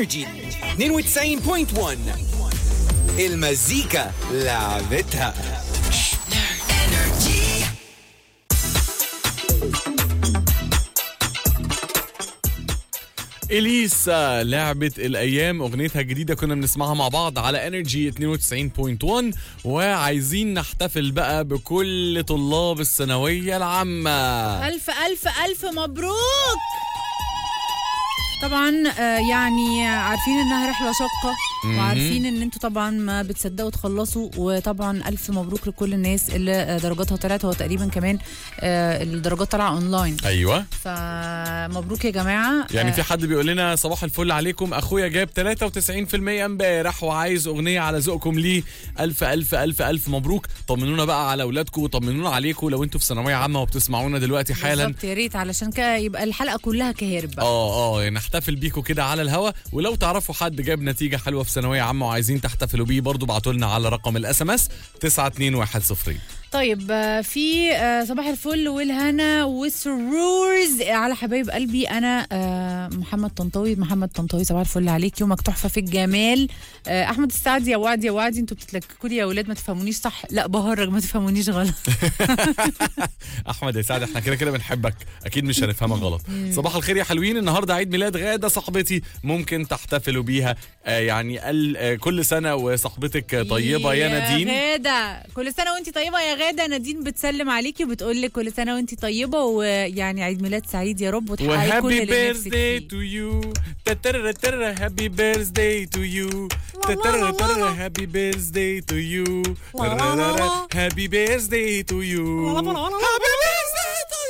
انرجي 92.1 المزيكا لعبتها اليسا لعبة الايام اغنيتها الجديدة كنا بنسمعها مع بعض على انرجي 92.1 وعايزين نحتفل بقى بكل طلاب الثانوية العامة ألف ألف ألف مبروك طبعا آه، يعني عارفين انها رحله شاقه وعارفين ان انتوا طبعا ما بتصدقوا تخلصوا وطبعا الف مبروك لكل الناس اللي آه، درجاتها طلعت هو تقريبا كمان آه، الدرجات طالعه اونلاين ايوه فمبروك يا جماعه يعني آه، في حد بيقول لنا صباح الفل عليكم اخويا جاب 93% امبارح وعايز اغنيه على ذوقكم ليه الف الف الف الف مبروك طمنونا بقى على اولادكم وطمنونا عليكم لو انتوا في ثانويه عامه وبتسمعونا دلوقتي حالا بالظبط يا ريت علشان كده يبقى الحلقه كلها كهرب بقى اه اه نحتفل بيكم كده على الهوا ولو تعرفوا حد جاب نتيجه حلوه في ثانويه عامه وعايزين تحتفلوا بيه برضو ابعتوا لنا على رقم الاس ام اس 92110 طيب آه، في آه، صباح الفل والهنا والسرورز على حبايب قلبي انا آه، محمد طنطاوي محمد طنطاوي صباح الفل عليك يومك تحفه في الجمال آه، احمد السعد يا وعد يا وعدي انتوا بتتلككوا لي يا اولاد ما تفهمونيش صح لا بهرج ما تفهمونيش غلط احمد يا سعد احنا كده كده بنحبك اكيد مش هنفهمك غلط صباح الخير يا حلوين النهارده عيد ميلاد غاده صاحبتي ممكن تحتفلوا بيها آه يعني قال آه كل سنه وصاحبتك طيبه يا نادين غاده كل سنه وانت طيبه يا غاده نادين بتسلم عليكي وبتقول لك كل سنه وانت طيبه ويعني عيد ميلاد سعيد يا رب وتحققي كل وهابي اللي نفسك بيرثداي فيه تو يو تترتر هابي بيرثداي تو يو تترتر هابي بيرثداي تو يو هابي بيرثداي تو يو هابي بيرثداي تو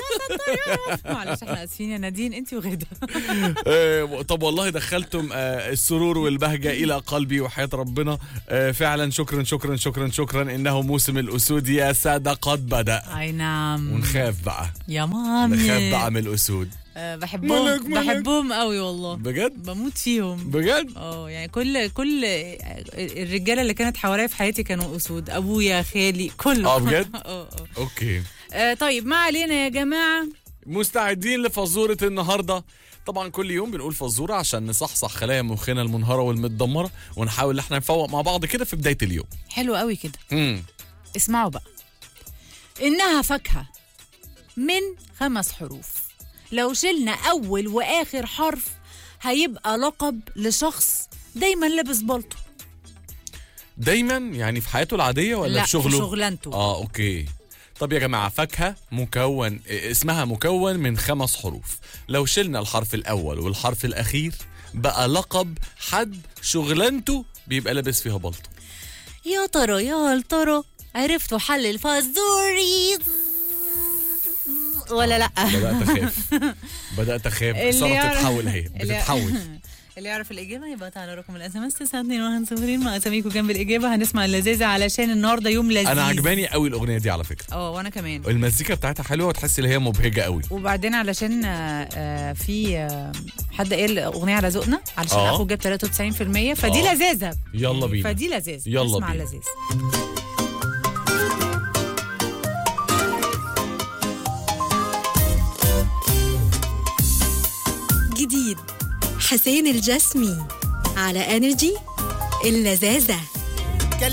يو معلش احنا اسفين يا نادين انت وغاده آه، طب والله دخلتم آه، السرور والبهجة إلى قلبي وحياة ربنا آه، فعلا شكرا شكرا شكرا شكرا إنه موسم الأسود يا سادة قد بدأ اي نعم ونخاف بقى يا نخاف مامي بقى من الأسود آه، بحبهم ملك، ملك. بحبهم قوي والله بجد بموت فيهم بجد اه يعني كل كل الرجاله اللي كانت حواليا في حياتي كانوا اسود ابويا خالي كله اه بجد اه اه أوكي آه، طيب ما علينا يا جماعه مستعدين لفزورة النهاردة طبعا كل يوم بنقول فزورة عشان نصحصح خلايا مخنا المنهارة والمتدمرة ونحاول ان احنا نفوق مع بعض كده في بداية اليوم حلو قوي كده مم. اسمعوا بقى انها فاكهه من خمس حروف لو شلنا اول واخر حرف هيبقى لقب لشخص دايما لابس بلطو دايما يعني في حياته العادية ولا لا في شغله؟ في شغلانته اه اوكي طب يا جماعة فاكهة مكون اسمها مكون من خمس حروف لو شلنا الحرف الأول والحرف الأخير بقى لقب حد شغلانته بيبقى لابس فيها بلطو يا ترى يا هل ترى عرفتوا حل الفازوري ولا لا بدأت أخاف بدأت أخاف اللي صارت يعرف- تتحول أهي اللي- بتتحول اللي يعرف الإجابة يبقى على رقم الاس ام اس 9210 مع أساميكم جنب الإجابة هنسمع اللذيذة علشان النهاردة يوم لذيذ أنا عجباني قوي الأغنية دي على فكرة اه وأنا كمان المزيكا بتاعتها حلوة وتحس إن هي مبهجة قوي وبعدين علشان آه، آه، في آه، حد قال أغنية على ذوقنا علشان آه. أخوه جاب 93% فدي آه. لذاذة يلا بينا فدي لذاذة يلا اسمع بينا. لذاذ جديد حسين الجسمي على انرجي اللذاذه